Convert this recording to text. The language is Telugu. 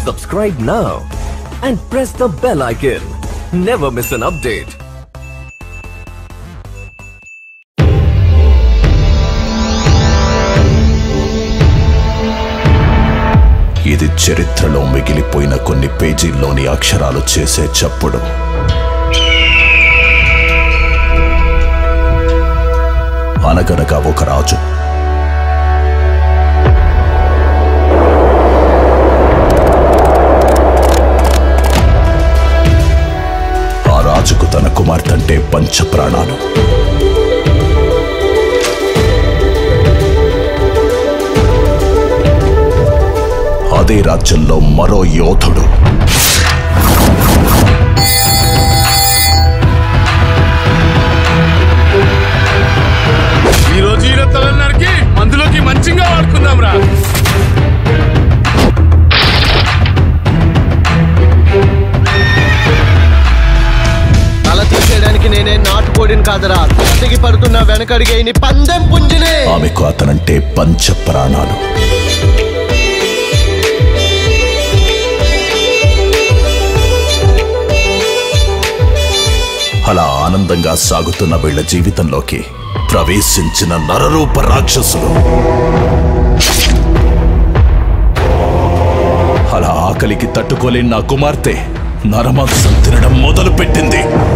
Subscribe now and press the bell icon. Never miss an update. ఇది చరిత్రలో మిగిలిపోయిన కొన్ని పేజీల్లోని అక్షరాలు చేసే చప్పుడు అనగనగా ఒక రాజు ఆ రాజుకు తన కుమార్తె అంటే పంచ ప్రాణాలు అదే రాజ్యంలో మరో యోధుడు ఈ రోజు ఈయన తలన్నరికి మందులోకి మంచిగా వాడుకుందాం రా తల తీసేయడానికి నేనే నాటుకోడిని కాదరా తెగి పడుతున్న వెనకడిగేని పందెం పుంజినే ఆమెకు అతనంటే పంచ ప్రాణాలు అలా ఆనందంగా సాగుతున్న వీళ్ళ జీవితంలోకి ప్రవేశించిన నరరూప రాక్షసులు అలా ఆకలికి తట్టుకోలేని నా కుమార్తె నరమాంసం తినడం మొదలు పెట్టింది